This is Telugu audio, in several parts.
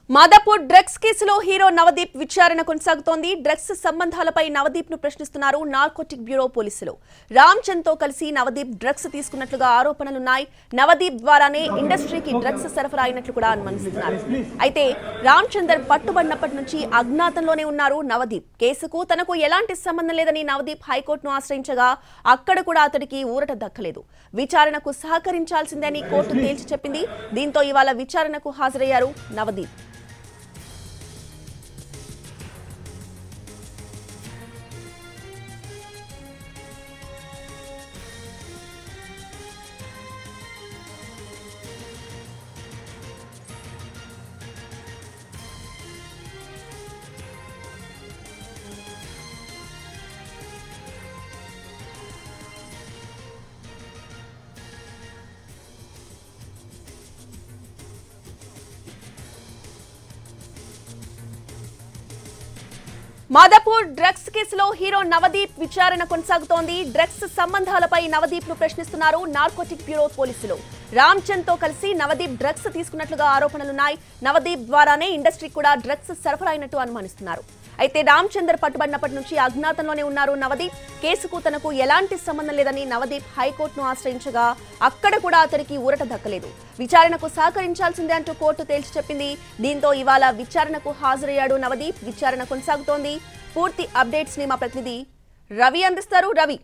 మాదాపూర్ డ్రగ్స్ కేసులో హీరో నవదీప్ విచారణ కొనసాగుతోంది డ్రగ్స్ సంబంధాలపై నవదీప్ ను ప్రశ్నిస్తున్నారు నార్కోటిక్ బ్యూరో పోలీసులు రామ్ చంద్ తో కలిసి నవదీప్ డ్రగ్స్ తీసుకున్నట్లుగా ఆరోపణలున్నాయి నవదీప్ ద్వారానే ఇండస్ట్రీకి డ్రగ్స్ సరఫరా అయినట్లు కూడా అనుమానిస్తున్నారు అయితే రామ్ చందర్ పట్టుబడినప్పటి నుంచి అజ్ఞాతంలోనే ఉన్నారు నవదీప్ కేసుకు తనకు ఎలాంటి సంబంధం లేదని నవదీప్ హైకోర్టును ఆశ్రయించగా అక్కడ కూడా అతడికి ఊరట దక్కలేదు విచారణకు సహకరించాల్సిందని కోర్టు తేల్చి చెప్పింది దీంతో ఇవాళ విచారణకు హాజరయ్యారు నవదీప్ మాదాపూర్ డ్రగ్స్ కేసులో హీరో నవదీప్ విచారణ కొనసాగుతోంది డ్రగ్స్ సంబంధాలపై నవదీప్ ను ప్రశ్నిస్తున్నారు నార్కోటిక్ బ్యూరో పోలీసులు రామ్ చంద్ తో కలిసి నవదీప్ డ్రగ్స్ తీసుకున్నట్లుగా ఆరోపణలున్నాయి నవదీప్ ద్వారానే ఇండస్ట్రీకి కూడా డ్రగ్స్ సరఫరా అయినట్టు అనుమానిస్తున్నారు అయితే రామ్ చందర్ పట్టుబడినప్పటి నుంచి అజ్ఞాతంలోనే ఉన్నారు నవదీప్ కేసుకు తనకు ఎలాంటి సంబంధం లేదని నవదీప్ హైకోర్టును ఆశ్రయించగా అక్కడ కూడా అతనికి ఊరట దక్కలేదు విచారణకు సహకరించాల్సిందే అంటూ కోర్టు తేల్చి చెప్పింది దీంతో ఇవాళ విచారణకు హాజరయ్యాడు నవదీప్ విచారణ కొనసాగుతోంది పూర్తి అప్డేట్స్ ని మా ప్రతినిధి రవి అందిస్తారు రవి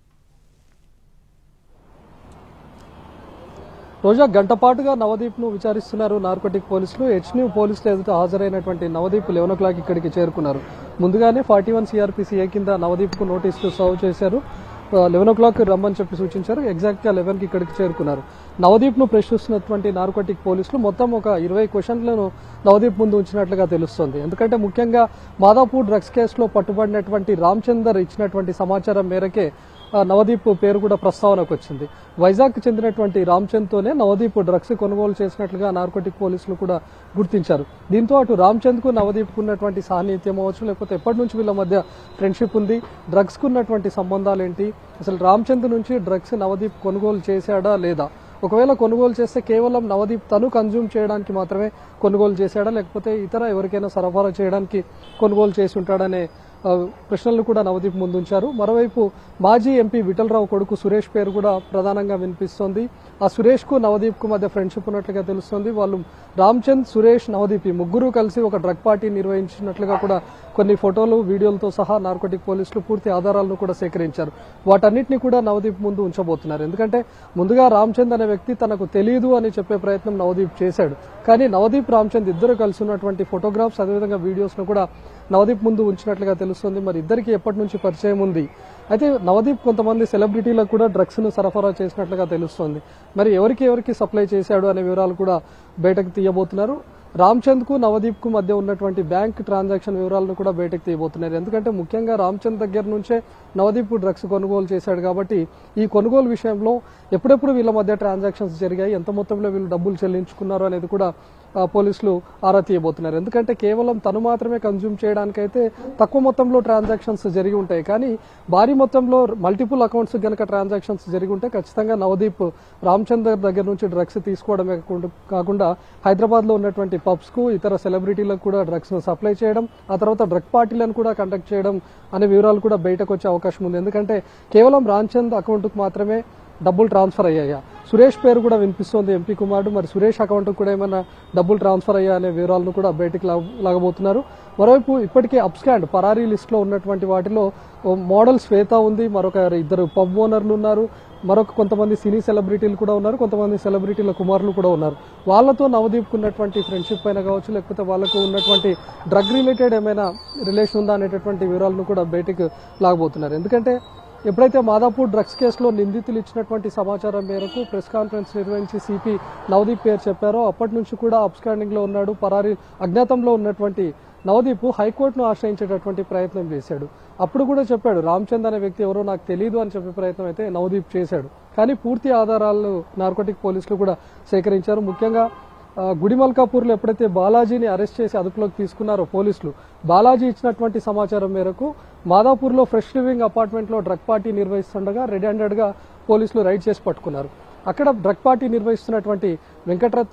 రోజా గంట పాటుగా నవదీప్ ను విచారిస్తున్నారు నార్కోటిక్ పోలీసులు హెచ్న్యూ పోలీసులు ఎదుట హాజరైనటువంటి నవదీప్ లెవెన్ ఓ క్లాక్ ఇక్కడికి చేరుకున్నారు ముందుగానే ఫార్టీ వన్ సిఆర్పిసిఏ కింద నవదీప్ కు నోటీసులు సర్వ్ చేశారు లెవెన్ ఓ క్లాక్ రమ్మని చెప్పి సూచించారు ఎగ్జాక్ట్ గా లెవెన్ కి ఇక్కడికి చేరుకున్నారు నవదీప్ ను ప్రశ్నిస్తున్నటువంటి నార్కోటిక్ పోలీసులు మొత్తం ఒక ఇరవై క్వశ్చన్లను నవదీప్ ముందు ఉంచినట్లుగా తెలుస్తోంది ఎందుకంటే ముఖ్యంగా మాదాపూర్ డ్రగ్స్ కేసులో పట్టుబడినటువంటి రామచందర్ ఇచ్చినటువంటి సమాచారం మేరకే ఆ, నవదీప్ పేరు కూడా ప్రస్తావనకు వచ్చింది వైజాగ్ చెందినటువంటి రామ్చంద్తోనే నవదీప్ డ్రగ్స్ కొనుగోలు చేసినట్లుగా నార్కోటిక్ పోలీసులు కూడా గుర్తించారు దీంతో అటు రామ్చంద్ కు నవదీప్ కు ఉన్నటువంటి సాన్నిహిత్యం అవ్వచ్చు లేకపోతే ఎప్పటి నుంచి వీళ్ళ మధ్య ఫ్రెండ్షిప్ ఉంది డ్రగ్స్ కు ఉన్నటువంటి సంబంధాలు ఏంటి అసలు రామ్చంద్ నుంచి డ్రగ్స్ నవదీప్ కొనుగోలు చేశాడా లేదా ఒకవేళ కొనుగోలు చేస్తే కేవలం నవదీప్ తను కన్జ్యూమ్ చేయడానికి మాత్రమే కొనుగోలు చేశాడా లేకపోతే ఇతర ఎవరికైనా సరఫరా చేయడానికి కొనుగోలు చేసి ఉంటాడనే ఆ, ప్రశ్నలు కూడా నవదీప్ ముందుంచారు మరోవైపు మాజీ ఎంపీ విఠలరావు కొడుకు సురేష్ పేరు కూడా ప్రధానంగా వినిపిస్తోంది ఆ సురేష్ కు నవదీప్ కు మధ్య ఫ్రెండ్షిప్ ఉన్నట్లుగా తెలుస్తోంది వాళ్ళు రామ్చంద్ సురేష్ నవదీప్ ఈ ముగ్గురు కలిసి ఒక డ్రగ్ పార్టీ నిర్వహించినట్లుగా కూడా కొన్ని ఫోటోలు వీడియోలతో సహా నార్కోటిక్ పోలీసులు పూర్తి ఆధారాలను కూడా సేకరించారు వాటన్నిటిని కూడా నవదీప్ ముందు ఉంచబోతున్నారు ఎందుకంటే ముందుగా రామ్చంద్ అనే వ్యక్తి తనకు తెలియదు అని చెప్పే ప్రయత్నం నవదీప్ చేశాడు కానీ నవదీప్ రామ్చంద్ ఇద్దరు కలిసి ఉన్నటువంటి ఫోటోగ్రాఫ్స్ అదేవిధంగా వీడియోస్ ను కూడా నవదీప్ ముందు ఉంచినట్లుగా తెలుస్తుంది మరి ఇద్దరికి ఎప్పటి నుంచి పరిచయం ఉంది అయితే నవదీప్ కొంతమంది సెలబ్రిటీలకు కూడా డ్రగ్స్ ను సరఫరా చేసినట్లుగా తెలుస్తోంది మరి ఎవరికి ఎవరికి సప్లై చేశాడు అనే వివరాలు కూడా బయటకు తీయబోతున్నారు రామ్చంద్ కు నవదీప్ కు మధ్య ఉన్నటువంటి బ్యాంక్ ట్రాన్సాక్షన్ వివరాలను కూడా బయటకు తీయబోతున్నారు ఎందుకంటే ముఖ్యంగా రామ్చంద్ దగ్గర నుంచే నవదీప్ డ్రగ్స్ కొనుగోలు చేశాడు కాబట్టి ఈ కొనుగోలు విషయంలో ఎప్పుడెప్పుడు వీళ్ళ మధ్య ట్రాన్సాక్షన్స్ జరిగాయి ఎంత మొత్తంలో వీళ్ళు డబ్బులు చెల్లించుకున్నారు అనేది కూడా ఆ, పోలీసులు ఆరా తీయబోతున్నారు ఎందుకంటే కేవలం తను మాత్రమే కన్జ్యూమ్ చేయడానికైతే తక్కువ మొత్తంలో ట్రాన్సాక్షన్స్ జరిగి ఉంటాయి కానీ భారీ మొత్తంలో మల్టిపుల్ అకౌంట్స్ గనక ట్రాన్సాక్షన్స్ జరిగి ఉంటే ఖచ్చితంగా నవదీప్ రామచందర్ దగ్గర నుంచి డ్రగ్స్ తీసుకోవడమే కాకుండా- కాకుండా హైదరాబాద్ లో ఉన్నటువంటి పబ్స్ కు ఇతర సెలబ్రిటీలకు కూడా డ్రగ్స్ ను సప్లై చేయడం ఆ తర్వాత డ్రగ్ పార్టీలను కూడా కండక్ట్ చేయడం అనే వివరాలు కూడా బయటకు వచ్చే అవకాశం ఉంది ఎందుకంటే కేవలం రామ్చంద్ అకౌంట్ కు మాత్రమే డబ్బులు ట్రాన్స్ఫర్ అయ్యాయా సురేష్ పేరు కూడా వినిపిస్తోంది ఎంపీ కుమారుడు మరి సురేష్ అకౌంట్ కూడా ఏమైనా డబ్బులు ట్రాన్స్ఫర్ అయ్యా అనే వివరాలను కూడా బయటికి లాగ- లాగబోతున్నారు మరోవైపు ఇప్పటికే అప్స్కాండ్ పరారీ లిస్ట్ లో ఉన్నటువంటి వాటిలో ఓ మోడల్ శ్వేత ఉంది మరొక ఇద్దరు పబ్ ఓనర్లు ఉన్నారు మరొక కొంతమంది సినీ సెలబ్రిటీలు కూడా ఉన్నారు కొంతమంది సెలబ్రిటీల కుమారులు కూడా ఉన్నారు వాళ్ళతో నవదీప్ ఉన్నటువంటి ఫ్రెండ్షిప్ పైన కావచ్చు లేకపోతే వాళ్ళకు ఉన్నటువంటి డ్రగ్ రిలేటెడ్ ఏమైనా రిలేషన్ ఉందా అనేటటువంటి వివరాలను కూడా బయటికి లాగబోతున్నారు ఎందుకంటే ఎప్పుడైతే మాదాపూర్ డ్రగ్స్ కేసులో నిందితులు ఇచ్చినటువంటి సమాచారం మేరకు ప్రెస్ కాన్ఫరెన్స్ నిర్వహించి సిపి నవదీప్ పేరు చెప్పారో అప్పటి నుంచి కూడా అప్స్టాండింగ్ లో ఉన్నాడు పరారీ అజ్ఞాతంలో ఉన్నటువంటి నవదీప్ హైకోర్టును ఆశ్రయించేటటువంటి ప్రయత్నం చేశాడు అప్పుడు కూడా చెప్పాడు రామచంద్ అనే వ్యక్తి ఎవరో నాకు తెలియదు అని చెప్పే ప్రయత్నం అయితే నవదీప్ చేశాడు కానీ పూర్తి ఆధారాలు నార్కోటిక్ పోలీసులు కూడా సేకరించారు ముఖ్యంగా ఆ, గుడిమల్కాపూర్లో ఎప్పుడైతే బాలాజీని అరెస్ట్ చేసి అదుపులోకి తీసుకున్నారో పోలీసులు బాలాజీ ఇచ్చినటువంటి సమాచారం మేరకు మాదాపూర్లో ఫ్రెష్ లివింగ్ అపార్ట్మెంట్లో డ్రగ్ పార్టీ నిర్వహిస్తుండగా రెడ్ హ్యాండెడ్ గా పోలీసులు రైడ్ చేసి పట్టుకున్నారు అక్కడ డ్రగ్ పార్టీ నిర్వహిస్తున్నటువంటి వెంకటరత్నం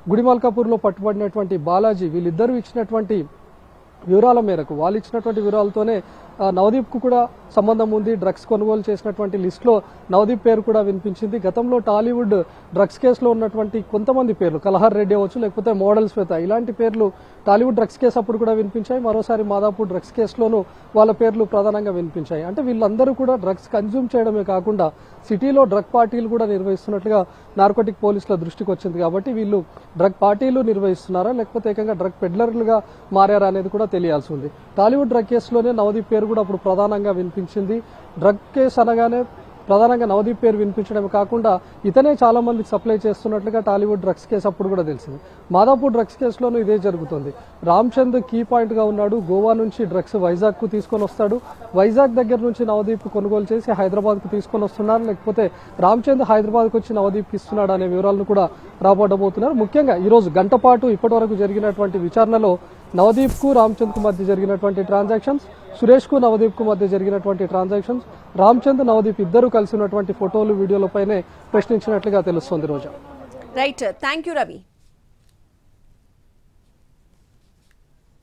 గుడిమాల్కాపూర్లో పట్టుబడినటువంటి బాలాజీ వీళ్ళిద్దరూ ఇచ్చినటువంటి వివరాల మేరకు వాళ్ళు ఇచ్చినటువంటి వివరాలతోనే ఆ, నవదీప్కు కూడా సంబంధం ఉంది డ్రగ్స్ కొనుగోలు చేసినటువంటి లిస్టులో నవదీప్ పేరు కూడా వినిపించింది గతంలో టాలీవుడ్ డ్రగ్స్ కేసులో ఉన్నటువంటి కొంతమంది పేర్లు కలహర్ రెడ్డి అవ్వచ్చు లేకపోతే మోడల్ శ్వేత ఇలాంటి పేర్లు టాలీవుడ్ డ్రగ్స్ కేసు అప్పుడు కూడా వినిపించాయి మరోసారి మాదాపూర్ డ్రగ్స్ కేసులోనూ వాళ్ళ పేర్లు ప్రధానంగా వినిపించాయి అంటే వీళ్ళందరూ కూడా డ్రగ్స్ కన్జ్యూమ్ చేయడమే కాకుండా సిటీలో డ్రగ్ పార్టీలు కూడా నిర్వహిస్తున్నట్లుగా నార్కోటిక్ పోలీసుల దృష్టికి వచ్చింది కాబట్టి వీళ్ళు డ్రగ్ పార్టీలు నిర్వహిస్తున్నారా లేకపోతే ఏకంగా డ్రగ్ పెడ్లర్లుగా మారారా అనేది కూడా తెలియాల్సి ఉంది టాలీవుడ్ డ్రగ్ కేసులోనే నవదీప్ పేరు కూడా అప్పుడు ప్రధానంగా వినిపించింది డ్రగ్ కేసు అనగానే ప్రధానంగా నవదీప్ పేరు వినిపించడమే కాకుండా ఇతనే చాలా మందికి సప్లై చేస్తున్నట్లుగా టాలీవుడ్ డ్రగ్స్ కేసు అప్పుడు కూడా తెలిసింది మాదాపూర్ డ్రగ్స్ కేసులోనూ ఇదే జరుగుతుంది రామ్చంద్ కీ పాయింట్ గా ఉన్నాడు గోవా నుంచి డ్రగ్స్ వైజాగ్ కు తీసుకొని వస్తాడు వైజాగ్ దగ్గర నుంచి నవదీప్ కొనుగోలు చేసి హైదరాబాద్ కు తీసుకొని వస్తున్నారు లేకపోతే రామ్చంద్ హైదరాబాద్ కు వచ్చి నవదీప్ ఇస్తున్నాడు అనే వివరాలను కూడా రాబట్టబోతున్నారు ముఖ్యంగా ఈ రోజు గంట పాటు ఇప్పటి వరకు జరిగినటువంటి విచారణలో నవదీప్ కు రామ్చంద్ కు మధ్య జరిగినటువంటి ట్రాన్సాక్షన్స్ సురేష్ కు నవదీప్ కు మధ్య జరిగినటువంటి ట్రాన్సాక్షన్స్ రామ్చంద్ నవదీప్ ఇద్దరు కలిసి ఉన్నటువంటి ఫోటోలు వీడియోలపైనే ప్రశ్నించినట్లుగా తెలుస్తోంది Roja right thank you Ravi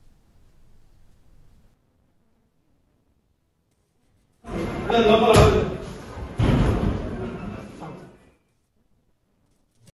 లోపల